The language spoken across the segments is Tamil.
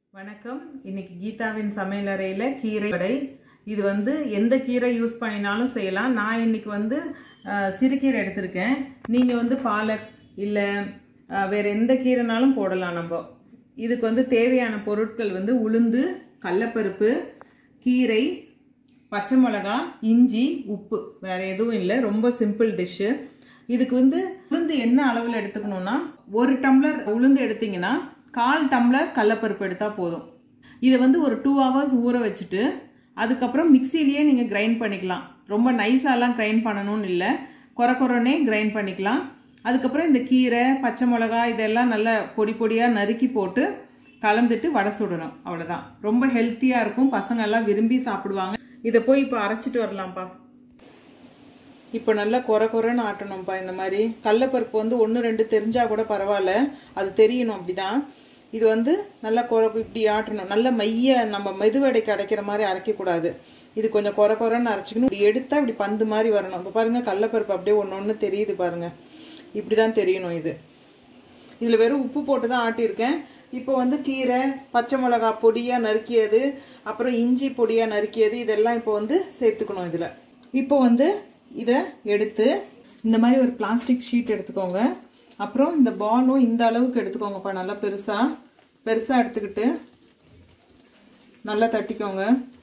வணக்கம் இன்னைக்கு கீதாவின் சமையலறையில் கீரை வடை இது வந்து எந்த கீரை யூஸ் பண்ணினாலும் செய்யலாம் நான் இன்னைக்கு வந்து அஹ், சிறுகீரை எடுத்திருக்கேன் நீங்கள் வந்து பாலக் இல்லை வேறு எந்த கீரைனாலும் போடலாம் நம்ம இதுக்கு வந்து தேவையான பொருட்கள் வந்து உளுந்து கடலப்பருப்பு கீரை பச்சை மிளகா இஞ்சி உப்பு வேற எதுவும் இல்லை ரொம்ப சிம்பிள் டிஷ்ஷு இதுக்கு வந்து உளுந்து என்ன அளவில் எடுத்துக்கணும்னா ஒரு டம்ளர் உளுந்து எடுத்தீங்கன்னா கால் டம்ளர் கடலப்பருப்பு எடுத்தால் போதும் இதை வந்து ஒரு டூ ஹவர்ஸ் ஊற வச்சுட்டு அதுக்கப்புறம் மிக்சிலேயே நீங்கள் கிரைண்ட் பண்ணிக்கலாம் ரொம்ப நைஸாலாம் கிரைண்ட் பண்ணணும்னு இல்லை குறை குறைனே கிரைண்ட் பண்ணிக்கலாம் அதுக்கப்புறம் இந்த கீரை பச்சை மிளகா இதெல்லாம் நல்லா பொடி பொடியாக நறுக்கி போட்டு கலந்துட்டு வடை சுடணும் அவ்வளோதான் ரொம்ப ஹெல்த்தியாக இருக்கும் பசங்க எல்லாம் விரும்பி சாப்பிடுவாங்க இதை போய் இப்போ அரைச்சிட்டு வரலாம்ப்பா இப்போ நல்லா குறை குறைன்னு ஆட்டணும்ப்பா இந்த மாதிரி கடலப்பருப்பு வந்து ஒன்று ரெண்டு தெரிஞ்சா கூட பரவாயில்ல அது தெரியணும் அப்படிதான் இது வந்து நல்லா குறை இப்படி ஆட்டணும் நல்ல மைய நம்ம மெதுவடைக்கு அடைக்கிற மாதிரி அரைக்கக்கூடாது இது கொஞ்சம் குறை குறைன்னு அரைச்சிக்கணும் இப்படி எடுத்தால் இப்படி பந்து மாதிரி வரணும் இப்போ பாருங்கள் கடலப்பருப்பு அப்படியே ஒன்று ஒன்று தெரியுது பாருங்கள் இப்படி தான் தெரியணும் இது இதில் வெறும் உப்பு போட்டு தான் ஆட்டியிருக்கேன் இப்போ வந்து கீரை பச்சை மிளகா பொடியாக நறுக்கியது அப்புறம் இஞ்சி பொடியாக நறுக்கியது இதெல்லாம் இப்போ வந்து சேர்த்துக்கணும் இதில் இப்போ வந்து இதை எடுத்து இந்த மாதிரி ஒரு பிளாஸ்டிக் ஷீட் எடுத்துக்கோங்க அப்புறம் இந்த பாலும் இந்த அளவுக்கு எடுத்துக்கோங்கப்பா நல்லா பெருசாக பெருசாக எடுத்துக்கிட்டு நல்லா தட்டிக்கோங்க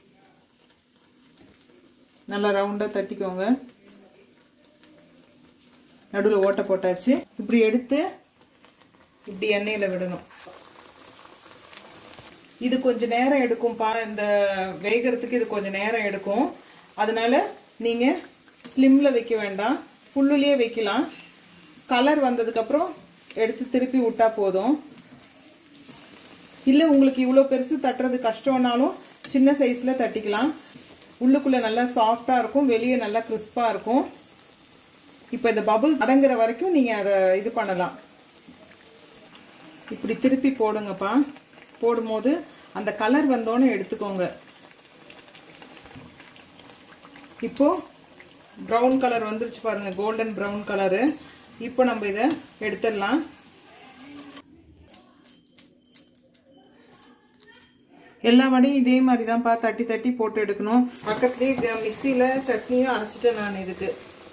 நல்லா ரவுண்டாக தட்டிக்கோங்க நடுவில் ஓட்டை போட்டாச்சு இப்படி எடுத்து இப்படி எண்ணெயில் விடணும் இது கொஞ்ச நேரம் எடுக்கும் பா இந்த வேகிறதுக்கு இது கொஞ்சம் நேரம் எடுக்கும் அதனால நீங்கள் ஸ்லிம்மில் வைக்க வேண்டாம் ஃபுல்லுலேயே வைக்கலாம் கலர் வந்ததுக்கப்புறம் எடுத்து திருப்பி விட்டா போதும் இல்லை உங்களுக்கு இவ்வளோ பெருசு தட்டுறது கஷ்டம்னாலும் சின்ன சைஸில் தட்டிக்கலாம் உள்ளுக்குள்ளே நல்லா சாஃப்டாக இருக்கும் வெளியே நல்லா கிறிஸ்பாக இருக்கும் இப்போ இந்த பபுள்ஸ் அடங்குற வரைக்கும் நீங்கள் அதை இது பண்ணலாம் இப்படி திருப்பி போடுங்கப்பா போடும்போது அந்த கலர் வந்தோன்னு எடுத்துக்கோங்க இப்போ ப்ரௌன் கலர் வந்துருச்சு பாருங்க கோல்டன் ப்ரௌன் கலரு இப்போ நம்ம இதை எடுத்துடலாம் எல்லா வடையும் இதே மாதிரி தான்ப்பா தட்டி தட்டி போட்டு எடுக்கணும் பக்கத்துலேயே மிக்சியில் சட்னியும் அரைச்சிட்டேன் நான் இதுக்கு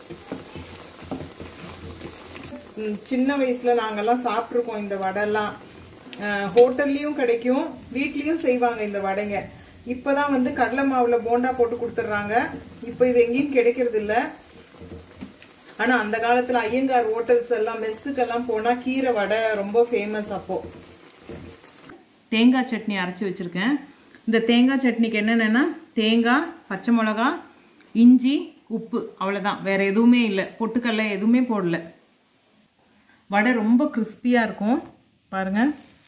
சின்ன வயசுல நாங்கெல்லாம் சாப்பிட்ருக்கோம் இந்த வடைலாம் ஹோட்டல்லையும் கிடைக்கும் வீட்லேயும் செய்வாங்க இந்த வடைங்க இப்போதான் வந்து கடலை மாவுல போண்டா போட்டு கொடுத்துட்றாங்க இப்போ இது எங்கேயும் கிடைக்கிறது இல்லை ஆனால் அந்த காலத்தில் ஐயங்கார் ஹோட்டல்ஸ் எல்லாம் மெஸ்ஸுக்கெல்லாம் போனால் கீரை வடை ரொம்ப ஃபேமஸ் அப்போ தேங்காய் சட்னி அரைச்சி வச்சுருக்கேன் இந்த தேங்காய் சட்னிக்கு என்னென்னா தேங்காய் பச்சை மிளகா இஞ்சி உப்பு அவ்வளோதான் வேறு எதுவுமே இல்லை பொட்டுக்கடலை எதுவுமே போடல வடை ரொம்ப கிறிஸ்பியாக இருக்கும் பாருங்கள்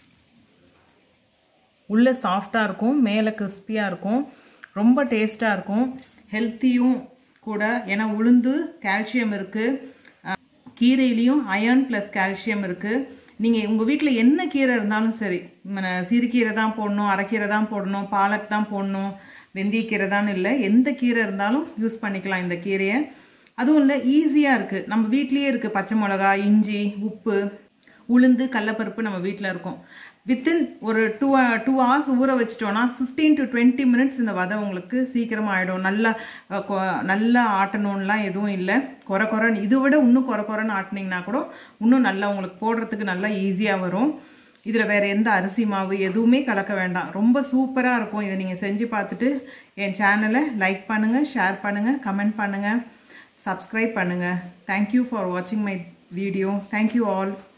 உள்ளே சாஃப்டாக இருக்கும் மேலே கிறிஸ்பியாக இருக்கும் ரொம்ப டேஸ்ட்டாக இருக்கும் ஹெல்த்தியும் கூட ஏன்னா உளுந்து கால்சியம் இருக்குது கீரையிலையும் அயர்ன் ப்ளஸ் கால்சியம் இருக்குது நீங்கள் உங்கள் வீட்டில் என்ன கீரை இருந்தாலும் சரி சிறுகீரை தான் போடணும் அரைக்கீரை தான் போடணும் பாலக் தான் போடணும் வெந்தயக்கீரை தான் இல்லை எந்த கீரை இருந்தாலும் யூஸ் பண்ணிக்கலாம் இந்த கீரையை அதுவும் இல்லை ஈஸியாக இருக்குது நம்ம வீட்லேயே இருக்குது பச்சை மிளகா இஞ்சி உப்பு உளுந்து கடலப்பருப்பு நம்ம வீட்டில் இருக்கும் வித்தின் ஒரு டூ டூ ஹவர்ஸ் ஊற வச்சிட்டோன்னா ஃபிஃப்டீன் டு டுவெண்ட்டி மினிட்ஸ் இந்த வதை உங்களுக்கு சீக்கிரமாக ஆகிடும் நல்லா நல்லா ஆட்டணும்லாம் எதுவும் இல்லை குறை குறைன்னு இதை விட இன்னும் குறை குறைன்னு ஆட்டினீங்கன்னா கூட இன்னும் நல்லா உங்களுக்கு போடுறதுக்கு நல்லா ஈஸியாக வரும் இதில் வேறு எந்த அரிசி மாவு எதுவுமே கலக்க வேண்டாம் ரொம்ப சூப்பராக இருக்கும் இதை நீங்கள் செஞ்சு பார்த்துட்டு என் சேனலை லைக் பண்ணுங்கள் ஷேர் பண்ணுங்கள் கமெண்ட் பண்ணுங்கள் சப்ஸ்கிரைப் பண்ணுங்கள் தேங்க்யூ ஃபார் வாட்சிங் மை வீடியோ தேங்க்யூ ஆல்